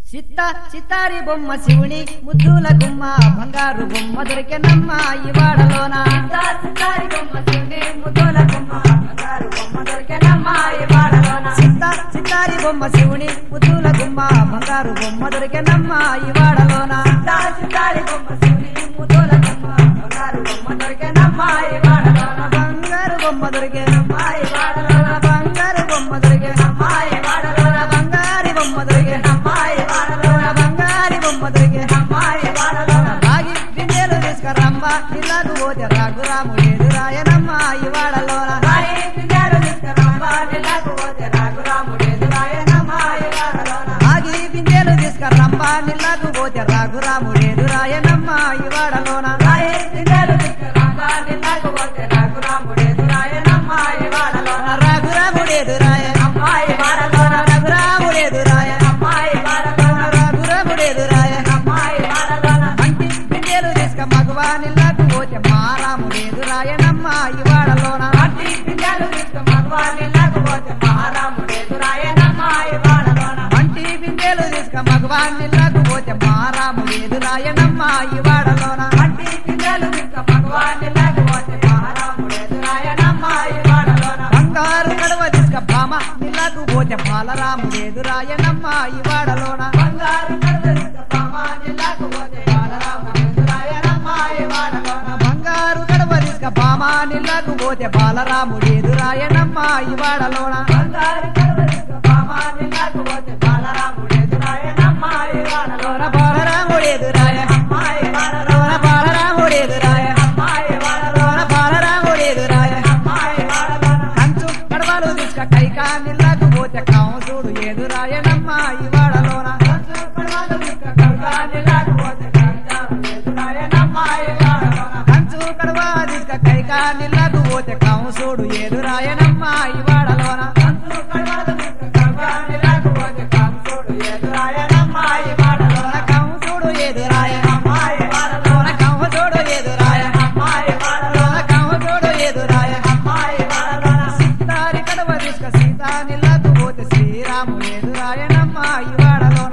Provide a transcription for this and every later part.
సిత్త సితారి బొమ్మ శివుని ముద్దుల గుమ్మ బంగారు బొమ్మ దొరికెనమ్మ ఈ వాడలోన సితారి బొమ్మ శివుని ముద్దుల గుమ్మ బంగారు బొమ్మ దొరికెనమ్మ ఈ వాడలోన సిత్త సితారి బొమ్మ శివుని ముద్దుల గుమ్మ బంగారు బొమ్మ దొరికెనమ్మ ఈ వాడలోన సితారి బొమ్మ శివుని ముద్దుల గుమ్మ బంగారు బొమ్మ దొరికెనమ్మ ఈ వాడలోన బంగారు బొమ్మ దొరికెనమ్మ ఈ వాడలోన బంగారు బొమ్మ దొరికెనమ్మ ఈ వాడలోన బంగారి బొమ్మ దొరికెనమ్మ ఈ వాడలోన బంగారి బొమ్మ దొరికెనమ్మ ఈ వాడలోన రాగి బిందెలు తీసుకురమ్మ ఇలాగు పోతే రాఘురాము ఎదురాయనమ్మ ఈ వాడలోన రాయి పింజారు తీసుకురమ్మ నిలకు పోతే రాఘురాముడు ఎదురాయనమ్మ ఈ వాడలోన ఆగి బిందెలు తీసుకురమ్మ నిల్లాకు పోతే రాఘురాము ఎదురాయనమ్మ ఈ వాడలోన రాయి పింజారు తీసుకురమ్మ నిలకు పోతే రాఘురాముడు ఎదురాయనమ్మ ఈ వాడలోన రాఘురాముడు ఎదురాయ అమ్మాయి వాడలోన రఘురాముడు ఎదురాయ అమ్మాయి వాడలోన రఘురాముడు ఎదురాయ అమ్మాయి వాడలోన అంటి బిందెలు తీసుక మగవా నిల్లాకు పోతే మారాముడు ఎదురాయనమ్మ ఈ వాడలోన అట్టి పింజారు తీసుకు మగవాణి నాకు పోతే మహారాముడు ఎదురాయనమ్మ ఈ వాడలోన అంటి బిందెలు తీసుక మగవా నిల్లాకు పోతే మారాముడు ఎదురాయనమ్మ ఈ వాడలోన అట్టి పింజారు తీసుకు మగవాణి నాకు పోతే మహారాముడు ఎదురాయనమ్మ ఈ వాడలోన బంగారు కడవ తీసుక భామ నిల్లాకు పోతే బాలరాముడు ఎదురాయనమ్మ ఈ వాడలోన బంగారు కడత తీసుకు పామాని నాకు పోతే బాలరాముడు ఎదురాయనమ్మ ఈ వాడలోన బంగారు కడవ తీసుక భామ నిల్లాకు పోతే బాలరాముడు ఎదురాయనమ్మ ఈ వాడలోన బంగారు కడత తీసుకు పామాని నాకు పోతే బాలరాముడు ఎదురాయనమ్మ ఈ వాడలోన బాలరాముడు ఎదురాయ అమ్మాయి వాడలోన బాలరాముడు ఎదురాయ అమ్మాయి వాడలోన బాలరాముడు ఎదురాయ అమ్మాయి వాడలోన కంచు కడవలు తీసుక కైకా నిల్లాకు పోతే కాంసుడు ఎదురాయనమ్మ ఈ వాడలోన కంచు కడవ తీసుక కైకా నిల్లాకు పోతే కాంసుడు ఎదురాయనమ్మ ఈ వాడలోన కంసుడు ఎదురాయ కంసుడు ఎదురాయ కంసుడు ఎదురాయ సిత్తారి కడవ తీసుక సీతా నిల్లాకు పోతే శ్రీరాముడు ఎదురాయనమ్మ ఈ వాడలోన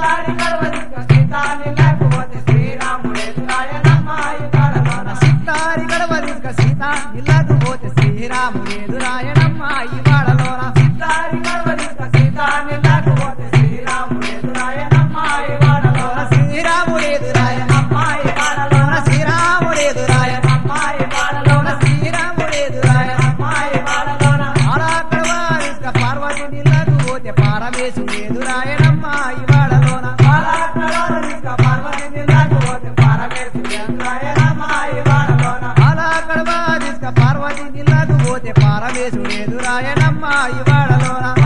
సిత్తారి కడవ తీసుక సీత నిల్లాకు పోతే శ్రీరాముడు ఎదురాయనమ్మ ఈ వాడలోన శ్రీరాముడు ఎదురాయ శ్రీరాముడు ఎదురాయ శ్రీరాముడు ఎదురాయ ఆరాకడవ తీసుక పార్వతి నిల్లాకు పోతే పారమేశుడు ఎదురాయనమ్మ ఈ వాడలోన ఆరాకడవ తీసుక పార్వతి నిల్లాకు పోతే పారమేశుడు ఎదురాయనమ్మ ఈ వాడలోన